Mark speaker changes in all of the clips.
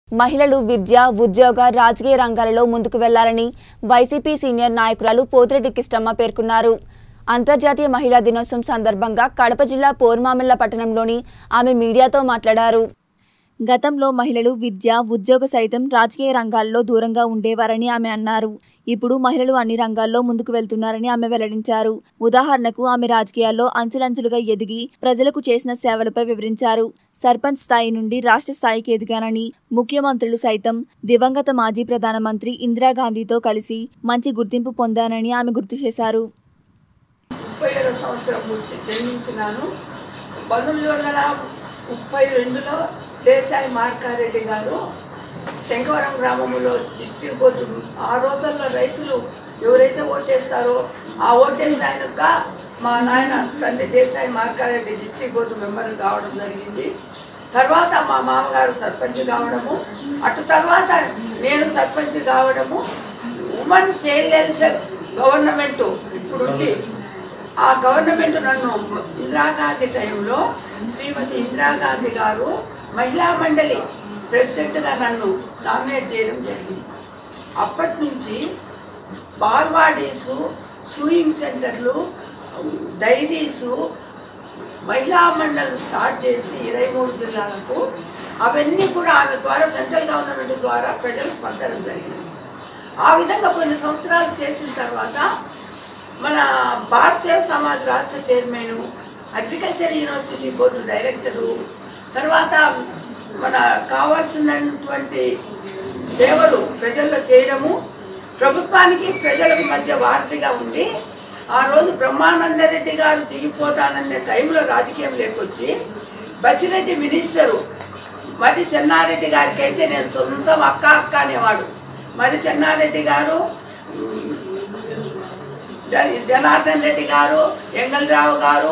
Speaker 1: మహిళలు విద్య ఉద్యోగ రాజకీయ రంగాలలో ముందుకు వెళ్లాలని వైసీపీ సీనియర్ నాయకురాలు పోతిరెడ్డి కిష్టమ్మ పేర్కొన్నారు అంతర్జాతీయ మహిళా దినోత్సవం సందర్భంగా కడప జిల్లా పోర్మామిళ్ల పట్టణంలోని ఆమె మీడియాతో మాట్లాడారు గతంలో మహిళలు విద్య ఉద్యోగ సైతం రాజకీయ రంగాల్లో దూరంగా ఉండేవారని ఆమె అన్నారు ఇప్పుడు మహిళలు అన్ని రంగాల్లో ముందుకు వెళ్తున్నారని ఆమె వెల్లడించారు ఉదాహరణకు ఆమె రాజకీయాల్లో అంచెలంచెలుగా ఎదిగి ప్రజలకు చేసిన సేవలపై వివరించారు సర్పంచ్ స్థాయి నుండి రాష్ట్ర స్థాయికి ఎదిగానని ముఖ్యమంత్రులు సైతం దివంగత మాజీ ప్రధానమంత్రి ఇందిరాగాంధీతో కలిసి మంచి గుర్తింపు పొందానని ఆమె గుర్తు చేశారు
Speaker 2: ముప్పై ఏడో సంవత్సరం పూర్తి జన్మించినాను పంతొమ్మిది వందల ముప్పై రెండులో దేశాయి మార్కారెడ్డి గారు శంకవరం గ్రామంలో డిస్ట్రిక్ట్ బోర్డు ఆ రోజుల్లో రైతులు ఎవరైతే ఓటేస్తారో ఆ ఓటేసిన ఆయనక మా నాయన తండ్రి Desai Markareddy district board member కావడం జరిగింది తర్వాత మా మామగారు సర్పంచ్ కావడము అటు తర్వాత నేను సర్పంచ్ కావడము ఉమెన్ చైల్డ్ వెల్ఫేర్ గవర్నమెంట్ ఇప్పుడు ఉంది ఆ గవర్నమెంట్ నన్ను ఇందిరాగాంధీ టైంలో శ్రీమతి ఇందిరాగాంధీ గారు మహిళా మండలి ప్రెసిడెంట్గా నన్ను నామినేట్ చేయడం జరిగింది అప్పటి నుంచి బాల్వాడీసు సూయింగ్ సెంటర్లు డైరీసు మహిళా మండలి స్టార్ట్ చేసి ఇరవై మూడు జిల్లాలకు అవన్నీ కూడా ఆమె ద్వారా సెంట్రల్ గవర్నమెంట్ ద్వారా ప్రజలకు పంచడం జరిగింది ఆ విధంగా కొన్ని సంవత్సరాలు చేసిన తర్వాత మన భారత సేవ సమాజ్ రాష్ట్ర chairman agriculture university board director తర్వాత మన కావాల్సినటువంటి సేవలు ప్రజల్లో చేయడము ప్రభుత్వానికి ప్రజలకు మధ్య వారధిగా ఉండి ఆ రోజు బ్రహ్మానందరెడ్డి గారు దిగిపోతాననే టైంలో రాజకీయం లేకొచ్చి బచ్చిరెడ్డి మినిస్టరు మరి చెన్నారెడ్డి గారికి అయితే నేను సొంతం అక్క అక్క అనేవాడు మరి చెన్నారెడ్డి గారు జ- జనార్దన్ రెడ్డి గారు ఎంగళరావు గారు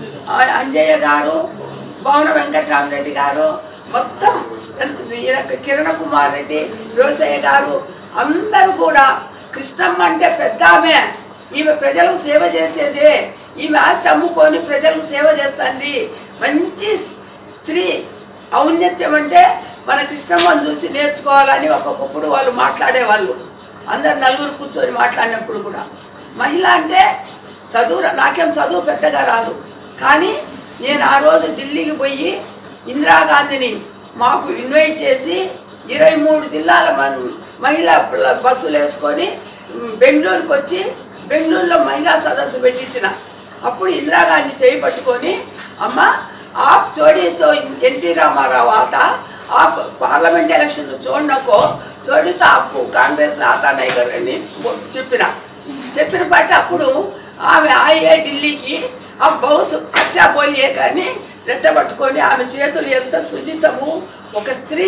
Speaker 2: ఆ- అంజయ్య గారు భవన వెంకటరామరెడ్డి గారు మొత్తం ఈయన కిరణ కుమార్ రెడ్డి రోసయ్య గారు అందరూ కూడా కృష్ణమ్మ అంటే పెద్ద ఆమె ఈమె ప్రజలకు సేవ చేసేదే ఈమె ఆస్తి అమ్ముకొని ప్రజలకు సేవ చేస్తుంది మంచి స్త్రీ ఔన్నత్యం అంటే మన కృష్ణమ్మని చూసి నేర్చుకోవాలని ఒక్కొక్కప్పుడు వాళ్ళు మాట్లాడేవాళ్ళు అందరు నలుగురు కూర్చొని మాట్లాడినప్పుడు కూడా మహిళ అంటే చదువు రా- నాకేం చదువు పెద్దగా రాదు కానీ నేను ఆ రోజు ఢిల్లీకి పోయి ఇందిరాగాంధీని మాకు ఇన్వైట్ చేసి ఇరవై మూడు జిల్లాల మన్ మహిళా పిల్ల- బస్సులు వేసుకొని మ్, బెంగళూరుకి వచ్చి బెంగళూరులో మహిళా సదస్సు పెట్టించిన అప్పుడు ఇందిరాగాంధీ చేయి పట్టుకొని అమ్మ आप छोड़ी तो एन टी रामाराव आता आप पार्लियामेंट इलेक्शन छोड़ने को छोड़ी तो आपको कांग्रेस आता नहीं करని చెప్పిన చెప్పిన బట్టి అప్పుడు ఆమె ఆయే ఢిల్లీకి ఆ బహుత్ అచ్చా పోలియే కానీ రెట్టబట్టుకొని ఆమె చేతులు ఎంత సున్నితము ఒక స్త్రీ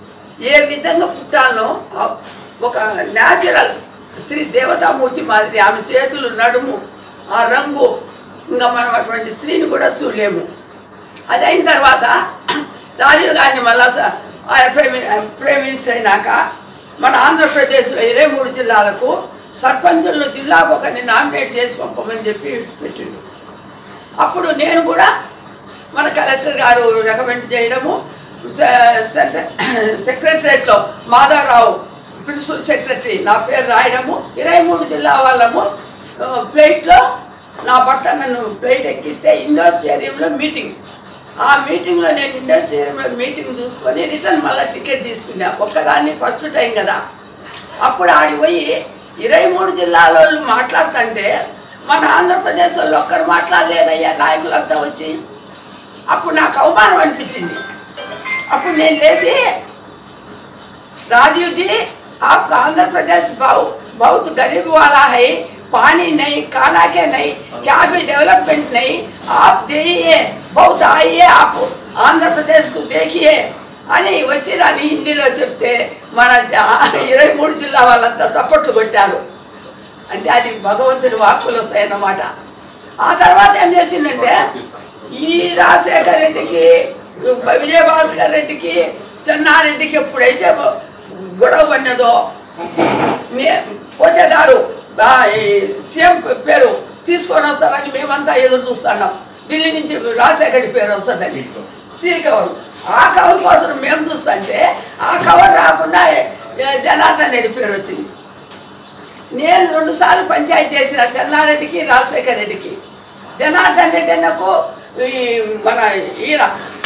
Speaker 2: ఏ విధంగా పుట్టాలో ఆ ఒక న్యాచురల్ స్త్రీ దేవతామూర్తి మాదిరి ఆమె చేతులు నడుము ఆ రంగు ఇంకా మనం అటువంటి స్త్రీని కూడా చూడలేము అది అయిన తర్వాత రాజీవ్ గాంధీ మళ్ళా స- ఆయన ప్రైమ్ ప్రైమ్ మినిస్టర్ అయినాక మన ఆంధ్రప్రదేశ్లో ఇరవై మూడు జిల్లాలకు సర్పంచులను జిల్లాకు ఒకరిని నామినేట్ చేసి పంపమని చెప్పి పెట్టిండు అప్పుడు నేను కూడా మన కలెక్టర్ గారు రికమెండ్ చేయడము సె- సెంట్ర- సెక్రటరేట్లో మాధవరావు ప్రిన్సిపల్ సెక్రటరీ నా పేరు రాయడము ఇరవై మూడు జిల్లా వాళ్ళము ఆ, ప్లేట్లో నా భర్త నన్ను ప్లేట్ ఎక్కిస్తే ఇండోర్ స్టేడియంలో మీటింగ్ ఆ మీటింగ్లో నేను ఇండోర్ స్టేడియంలో మీటింగ్ చూసుకొని రిటర్న్ మళ్ళీ టికెట్ తీసుకున్నా ఒక్కదాన్ని ఫస్ట్ టైం కదా అప్పుడు ఆడి పోయి ఇరవై మూడు జిల్లాల వాళ్ళు మాట్లాడుతుంటే మన ఆంధ్రప్రదేశ్ వాళ్ళు ఒక్కరు మాట్లాడలేదయ్యా నాయకులంతా వచ్చి అప్పుడు నాకు అవమానం అనిపించింది అప్పుడు నేను లేచి राजीव जी आप आंध्र प्रदेश बहुत बहुत गरीब वाला है पानी नहीं खाना के नहीं क्या भी डेवलपमेंट नहीं आप देखिए बहुत आइए आप ఆంధ్ర ప్రదేశ్కు देखिए అని వచ్చి రాని హిందీలో చెప్తే మన జా- ఇరవై మూడు జిల్లా వాళ్ళంతా చప్పట్లు కొట్టారు అంటే అది భగవంతుడి వాక్కులు వస్తాయన్నమాట ఆ తర్వాత ఏం చేసిందంటే ఈ రాజశేఖర రెడ్డికి విజయభాస్కర్ రెడ్డికి చెన్నారెడ్డికి ఎప్పుడైతే గొడవ పడినదో మే- పోతేదారు ఆ, ఈ సీఎం పేరు తీసుకొని వస్తారని మేమంతా ఎదురు చూస్తున్నాం ఢిల్లీ నుంచి రాజశేఖర్ రెడ్డి పేరు వస్తుందని సీ కవర్ ఆ కవర్ కోసం మేము చూస్తుంటే ఆ కవర్ జనార్దన్ రెడ్డి పేరు వచ్చింది నేను రెండు సార్లు పంచాయతీ చేసిన చెన్నారెడ్డికి రాజశేఖర రెడ్డికి జనార్దన్ రెడ్డి అన్నకు ఈ మన ఈయన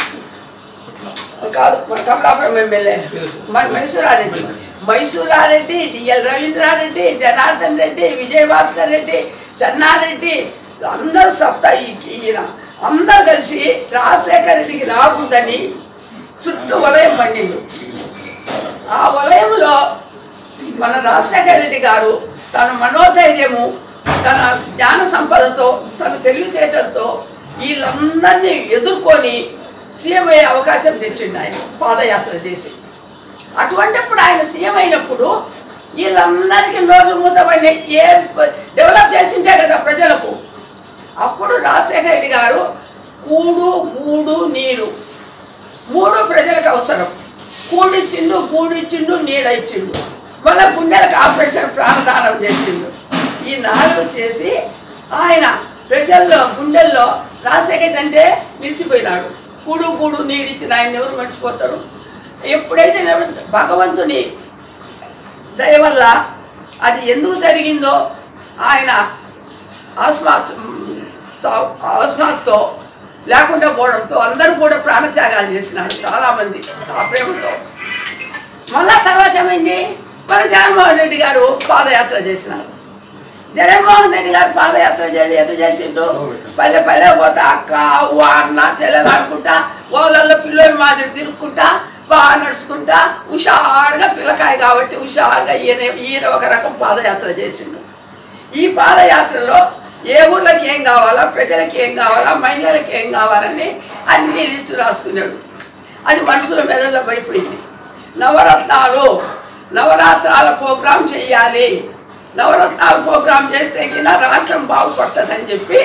Speaker 2: కాదు మన కమలాపురం ఎమ్మెల్యే మ- మైసూరారెడ్డి మైసూరారెడ్డి డిఎల్ రవీంద్రారెడ్డి జనార్దన్ రెడ్డి విజయభాస్కర్ రెడ్డి చెన్నారెడ్డి అందరూ సప్తా ఈ- ఈయన అందరూ కలిసి రాజశేఖర రెడ్డికి రాకూడదని చుట్టూ వలయం పండింది ఆ వలయంలో మన రాజశేఖర రెడ్డి గారు తన మనోధైర్యము తన జ్ఞాన సంపదతో తన తెలివితేటలతో వీళ్ళందరినీ ఎదుర్కొని సీఎం అయ్యే అవకాశం తెచ్చిండు ఆయన పాదయాత్ర చేసి అటువంటిప్పుడు ఆయన సీఎం అయినప్పుడు వీళ్ళందరికీ నోర్లు మూతపడి ఏ డెవలప్ చేసింటే కదా ప్రజలకు అప్పుడు రాజశేఖర రెడ్డి గారు కూడు గూడు నీరు మూడు ప్రజలకు అవసరం కూడిచ్చిండు గూడిచ్చిండు నీడ ఇచ్చిండు మళ్ళీ గుండెలకు ఆపరేషన్ ప్రాణదానం చేసిండు ఈ నాలుగు చేసి ఆయన ప్రజల్లో గుండెల్లో రాజశేఖర్ అంటే నిలిచిపోయినాడు కూడు గూడు నీడిచ్చిన ఆయన ఎవరు మర్చిపోతారు ఎప్పుడైతే భగవంతుని దయ వల్ల అది ఎందుకు జరిగిందో ఆయన ఆస్మాత్ ఆస్మాత్తో లేకుండా పోవడంతో అందరూ కూడా ప్రాణత్యాగాలు చేసినాడు చాలామంది ఆ ప్రేమతో మళ్ళా తర్వాత ఏమైంది మన జగన్మోహన్ రెడ్డి గారు పాదయాత్ర చేసినారు జగన్మోహన్ రెడ్డి గారు పాదయాత్ర చేసి ఎట్లా చేసిండు పల్లె పల్లె పోతా అక్క అవ్వ అన్న చెల్లెలు ఆడుకుంటా వాళ్ళల్లో పిల్లల మాదిరి తిరుక్కుంటా బాగా నడుచుకుంటా హుషారుగా పిల్లకాయ కాబట్టి హుషారుగా ఈయన ఈయన ఒక రకం పాదయాత్ర చేసిండు ఈ పాదయాత్రలో ఏ ఊర్లకి ఏం కావాలా ప్రజలకి ఏం కావాలా మహిళలకి ఏం కావాలని అన్ని లిస్టు రాసుకున్నాడు అది మనుషుల మెదడులో పడిపోయింది నవరత్నాలు నవరాత్రాల ప్రోగ్రాం చేయాలి నవరత్నాల ప్రోగ్రాం చేస్తే గిన రాష్ట్రం బాగుపడుతుందని చెప్పి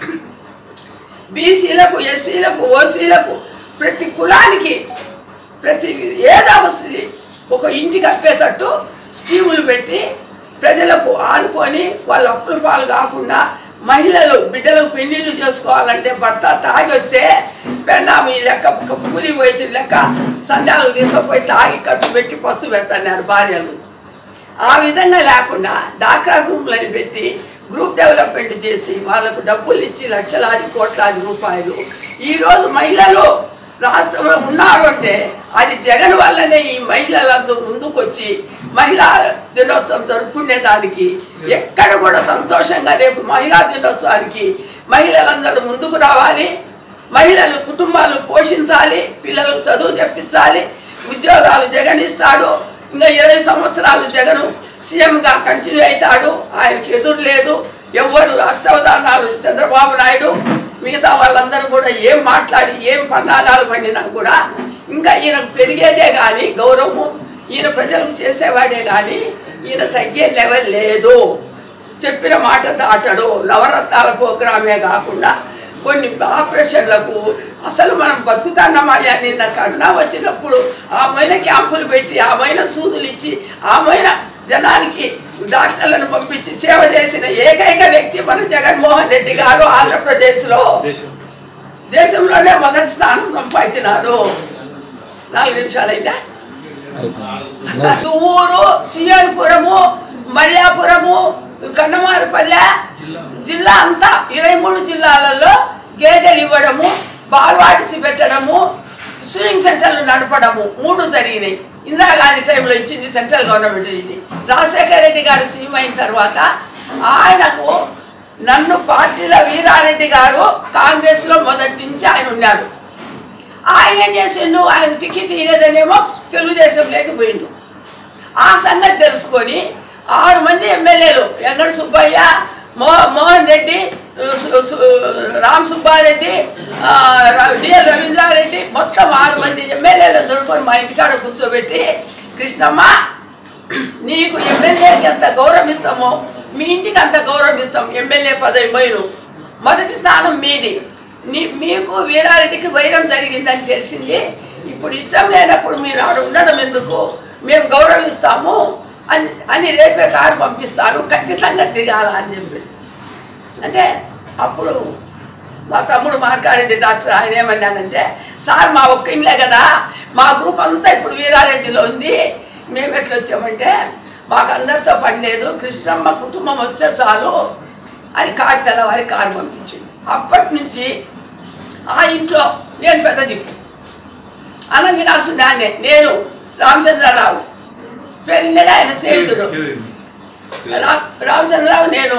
Speaker 2: బీసీలకు ఎస్సీలకు ఓసీలకు ప్రతి కులానికి ప్రతి ఏదో వస్తుంది ఒక ఇంటికి అప్పేటట్టు స్కీములు పెట్టి ప్రజలకు ఆదుకొని వాళ్ళ అప్పుల పాలు కాకుండా మహిళలు బిడ్డలకు పెళ్లిళ్ళు చేసుకోవాలంటే భర్త తాగి వస్తే పెళ్ళాము ఈ లెక్క కూలి పోయి లెక్క సంధ్యాలకు తీసుకుపోయి తాగి ఖర్చు పెట్టి పత్తు పెడతాన్నారు భార్యలు ఆ విధంగా లేకుండా డాక్రా గ్రూపులని పెట్టి గ్రూప్ డెవలప్మెంట్ చేసి వాళ్ళకు డబ్బులు ఇచ్చి లక్షలాది కోట్లాది రూపాయలు ఈరోజు మహిళలు రాష్ట్రంలో ఉన్నారు అంటే అది జగన్ వల్లనే ఈ మహిళలందరూ ముందుకొచ్చి మహిళా దినోత్సవం జరుపుకునే దానికి ఎక్కడ కూడా సంతోషంగా రేపు మహిళా దినోత్సవానికి మహిళలందరూ ముందుకు రావాలి మహిళలు కుటుంబాలు పోషించాలి పిల్లలకు చదువు చెప్పించాలి ఉద్యోగాలు జగన్ ఇస్తాడు ఇంకా ఇరవై సంవత్సరాలు జగన్ సీఎంగా కంటిన్యూ అవుతాడు ఆయనకి ఎదురు లేదు ఎవ్వరు అష్టవధానాలు చంద్రబాబు నాయుడు మిగతా వాళ్ళందరూ కూడా ఏం మాట్లాడి ఏం పన్నాగాలు పండినా కూడా ఇంకా ఈయనకు పెరిగేదే కానీ గౌరవము ఈయన ప్రజలకు చేసేవాడే కానీ ఈయన తగ్గే లెవెల్ లేదు చెప్పిన మాట దాటడు నవరత్నాల ప్రోగ్రామే కాకుండా కొన్ని ఆపరేషన్లకు అసలు మనం బతుకుతున్నామయ్యా నిన్న కరోనా వచ్చినప్పుడు ఆమెన క్యాంపులు పెట్టి ఆమెన సూదులు ఇచ్చి ఆమెన జనానికి డాక్టర్లను పంపించి సేవ చేసిన ఏకైక వ్యక్తి మన జగన్మోహన్ రెడ్డి గారు ఆంధ్రప్రదేశ్లో దేశంలోనే మొదటి స్థానం సంపాదించినాడు నాలుగు నిమిషాలైందా ఊరు సిఎల్పురము మల్యాపురము కన్నమారుపల్లె జిల్లా అంతా ఇరవై మూడు జిల్లాలలో గేదెలు ఇవ్వడము బాల్వాడిసి పెట్టడము స్విమ్మింగ్ సెంటర్లు నడపడము మూడు జరిగినాయి ఇందిరాగాంధీ టైంలో ఇచ్చింది సెంట్రల్ గవర్నమెంట్ ఇది రాజశేఖర రెడ్డి గారు సీఎం అయిన తర్వాత ఆయనకు నన్ను పార్టీలో వీరారెడ్డి గారు కాంగ్రెస్లో మొదటి నుంచి ఆయన ఉన్నాడు ఆయన ఏం చేసిండు ఆయన టికెట్ ఇయ్యలేదనేమో తెలుగుదేశం లేకపోయిండు ఆ సంగతి తెలుసుకొని ఆరు మంది ఎమ్మెల్యేలు వెంకట సుబ్బయ్య మో మోహన్ రెడ్డి సు- సు- రామ్ సుబ్బారెడ్డి ఆ, ర- డిఎల్ రవీంద్రారెడ్డి మొత్తం ఆరు మంది ఎమ్మెల్యేలు దొరుకుని మా ఇంటికాడ కూర్చోబెట్టి కృష్ణమ్మ నీకు ఎమ్మెల్యేకి ఎంత గౌరవం ఇస్తామో మీ ఇంటికి అంత గౌరవం ఇస్తాం ఎమ్మెల్యే పదవి పోయిను మొదటి స్థానం మీది నీ మీకు వీరారెడ్డికి వైరం జరిగిందని తెలిసింది ఇప్పుడు ఇష్టం లేనప్పుడు మీరు ఆడ ఉండడం ఎందుకు మేము గౌరవిస్తాము అని అని రేపే కారు పంపిస్తాను ఖచ్చితంగా దిగాల అని చెప్పి అంటే అప్పుడు మా తమ్ముడు మార్కారెడ్డి డాక్టర్ ఆయన ఏమన్నాడంటే సార్ మా ఒక్క ఇల్లే కదా మా గ్రూప్ అంతా ఇప్పుడు వీరారెడ్డిలో ఉంది మేము ఎట్లా వచ్చాము ఇష్టం అంటే మాకు అందరితో పని లేదు కృష్ణమ్మ కుటుంబం వస్తే చాలు అని కారు తెల్లవారి కారు పంపించింది అప్పటి నుంచి ఆ ఇంట్లో నేను పెద్ద దిక్కు అన్నం తినాల్సిన దాన్నే నేను రామచంద్రరావు పెరిగిన ఆయన స్నేహితుడు రా- రామచంద్రరావు నేను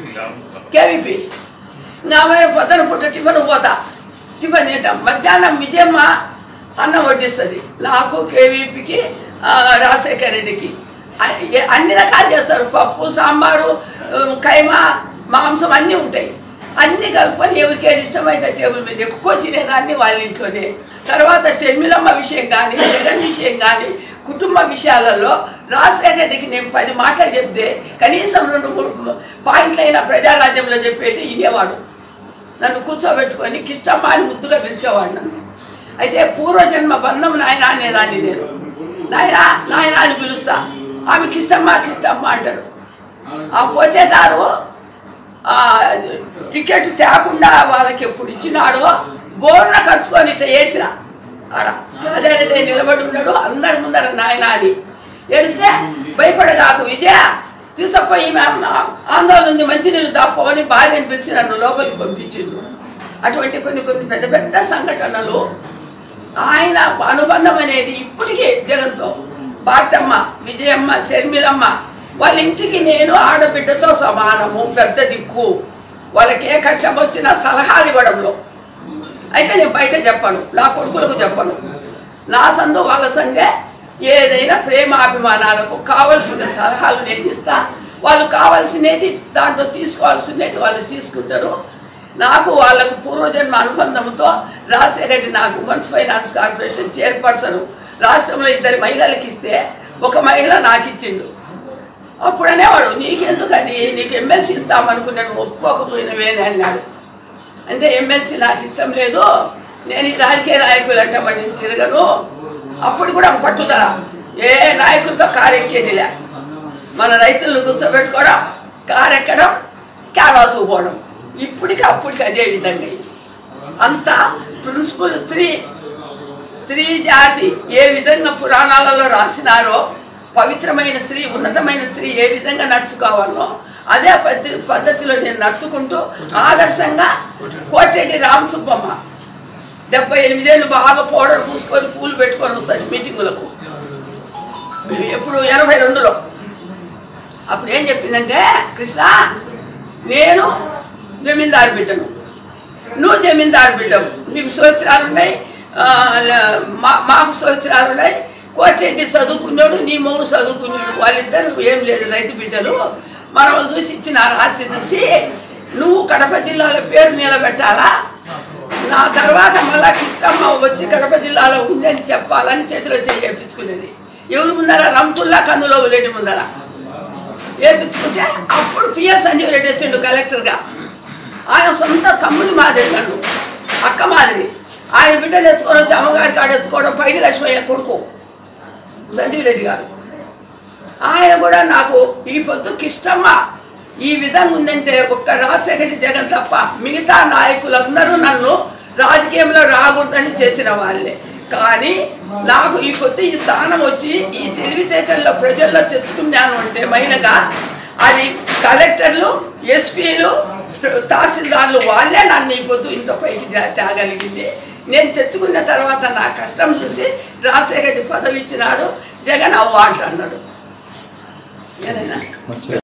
Speaker 2: కేవీపీ నా మీద పొద్దున పుట్ట టిఫిన్ పోతా టిఫిన్ తింటాం మధ్యాహ్నం విజయమ్మ అన్నం వడ్డిస్తుంది నాకు కేవీపీకి రాజశేఖర్ రెడ్డికి అ- ఏ- అన్ని రకాలు చేస్తారు పప్పు సాంబారు ఉమ్, కైమా మాంసం అన్నీ ఉంటాయి అన్నీ కలుపుకొని ఎవరికి ఏది ఇష్టమైతే టేబుల్ మీద ఎక్కువ తినేదాన్ని వాళ్ళ ఇంట్లోనే తర్వాత షర్మిలమ్మ విషయం కానీ జగన్ విషయం కానీ కుటుంబ విషయాలలో రాజశేఖర రెడ్డికి నేను పది మాటలు చెప్తే కనీసం రెండు మూడు పాయింట్లు అయినా ప్రజారాజ్యంలో చెప్పేటి ఇనేవాడు నన్ను కూర్చోబెట్టుకొని కిష్టమ్మ అని ముద్దుగా పిలిచేవాడు నన్ను అయితే పూర్వజన్మ బంధం నాయన అనేదాన్ని నేను నాయన నాయన అని పిలుస్తా ఆమె కిష్టమ్మ కిష్టమ్మ అంటాడు ఆ పోతేదారు ఆ, టికెట్ తేకుండా వాళ్ళకి ఎప్పుడు ఇచ్చినాడో బోర్న కలుసుకొని ఇట్లా వేసిన ఆడ అదే అదే నిలబడి ఉన్నాడు అందరి ముందర నాయన అని ఏడిస్తే భయపడగాకు విజయ తీసుకుపోయి మ్యామ్ ఆందోళన ఉంది మంచినీళ్ళు దాక్కోమని భార్యని పిలిచి నన్ను లోపలికి పంపించిండు అటువంటి కొన్ని కొన్ని పెద్ద పెద్ద సంఘటనలు ఆయన అనుబంధం అనేది ఇప్పటికీ జగన్తో భారతమ్మ విజయమ్మ శర్మిలమ్మ వాళ్ళ ఇంటికి నేను ఆడబిడ్డతో సమానము పెద్ద దిక్కు వాళ్ళకి ఏ కష్టం వచ్చినా సలహాలు ఇవ్వడంలో అయితే నేను బయట చెప్పను నా కొడుకులకు చెప్పను నా సందు వాళ్ళ సంగే ఏదైనా ప్రేమాభిమానాలకు కావలసిన సలహాలు నేను ఇస్తా వాళ్ళు కావాల్సినవి దాంట్లో తీసుకోవాల్సినవి వాళ్ళు తీసుకుంటారు నాకు వాళ్ళకు పూర్వజన్మ అనుబంధంతో రాజశేఖర రెడ్డి నాకు ఉమెన్స్ ఫైనాన్స్ కార్పొరేషన్ చైర్పర్సన్ రాష్ట్రంలో ఇద్దరు మహిళలకు ఇస్తే ఒక మహిళ నాకు ఇచ్చిండు అప్పుడు అనేవాడు నీకెందుకని నీకు ఎమ్మెల్సీ ఇస్తామనుకున్నాను ఒప్పుకోకపోయినవే అని అన్నాడు అంటే ఎమ్మెల్సీ నాకు ఇష్టం లేదు నేను ఈ రాజకీయ నాయకులు అంటే మరి నేను తిరగను అప్పుడు కూడా ఒక పట్టుదల ఏ నాయకులతో కారు ఎక్కేదిలే మన రైతులను కూర్చోబెట్టుకోవడం కారు ఎక్కడం క్యాన్వాస్ పోవడం ఇప్పటికి అప్పటికి అదే విధంగా అయింది. అంతా ప్రిన్సిపల్ స్త్రీ స్త్రీ జాతి ఏ విధంగా పురాణాలలో రాసినారో పవిత్రమైన స్త్రీ ఉన్నతమైన స్త్రీ ఏ విధంగా నడుచుకోవాలో అదే పద్ధతి పద్ధతిలో నేను నడుచుకుంటూ ఆదర్శంగా కోటరెడ్డి రామసుబ్బమ్మ డెబ్బై ఎనిమిదేళ్ళు బాగా పౌడర్ పూసుకొని పూలు పెట్టుకొని వస్తుంది మీటింగులకు ఎప్పుడు ఎనభై రెండులో అప్పుడు ఏం చెప్పిందంటే కృష్ణ నేను జమీందారు బిడ్డను నువ్వు జమీందారు బిడ్డవు మీకు సంవత్సరాలు ఉన్నాయి ఆ, ల- మా- మాకు సంవత్సరాలు ఉన్నాయి కోటిరెడ్డి చదువుకున్నాడు నీ మూడు చదువుకున్నాడు వాళ్ళిద్దరు ఏం లేదు రైతు బిడ్డలు మనం చూసి ఇచ్చిన ఆస్తి చూసి నువ్వు కడప జిల్లాలో పేరు నిలబెట్టాలా నా తర్వాత మళ్ళా కృష్ణమ్మ వచ్చి కడప జిల్లాలో ఉందని చెప్పాలని చేతిలో చేయి చేపించుకునేది ఎవరి ముందర రంపుల్లా కందులో లేటి ముందర వేపించుకుంటే అప్పుడు పిఎల్ సంజీవ్ రెడ్డి వచ్చిండు కలెక్టర్గా ఆయన సొంత తమ్ముని మాదిరి నన్ను అక్క మాదిరి ఆయన బిడ్డలు ఎత్తుకొని వచ్చి అమ్మగారి కాడ ఎత్తుకోవడం పైడి లక్ష్మయ్య కొడుకు సంజీవ్ రెడ్డి గారు ఆయన కూడా నాకు ఈ పొద్దు కిష్టమ్మ ఈ విధంగా ఉందంటే ఒక్క రాజశేఖర జగన్ తప్ప మిగతా నాయకులందరూ నన్ను రాజకీయంలో రాకూడదని చేసిన వాళ్ళే కానీ నాకు ఈ పొద్దు ఈ స్థానం వచ్చి ఈ తెలివితేటల్లో ప్రజల్లో తెచ్చుకున్నాను అంటే మైనగా అది కలెక్టర్లు ఎస్పీలు తహసీల్దార్లు వాళ్ళే నన్ను ఈ పొద్దు ఇంత పైకి తే- తేగలిగింది నేను తెచ్చుకున్న తర్వాత నా కష్టం చూసి రాజశేఖర రెడ్డి పదవి ఇచ్చినాడు జగన్ అవ్వ అంటున్నాడు ఏదైనా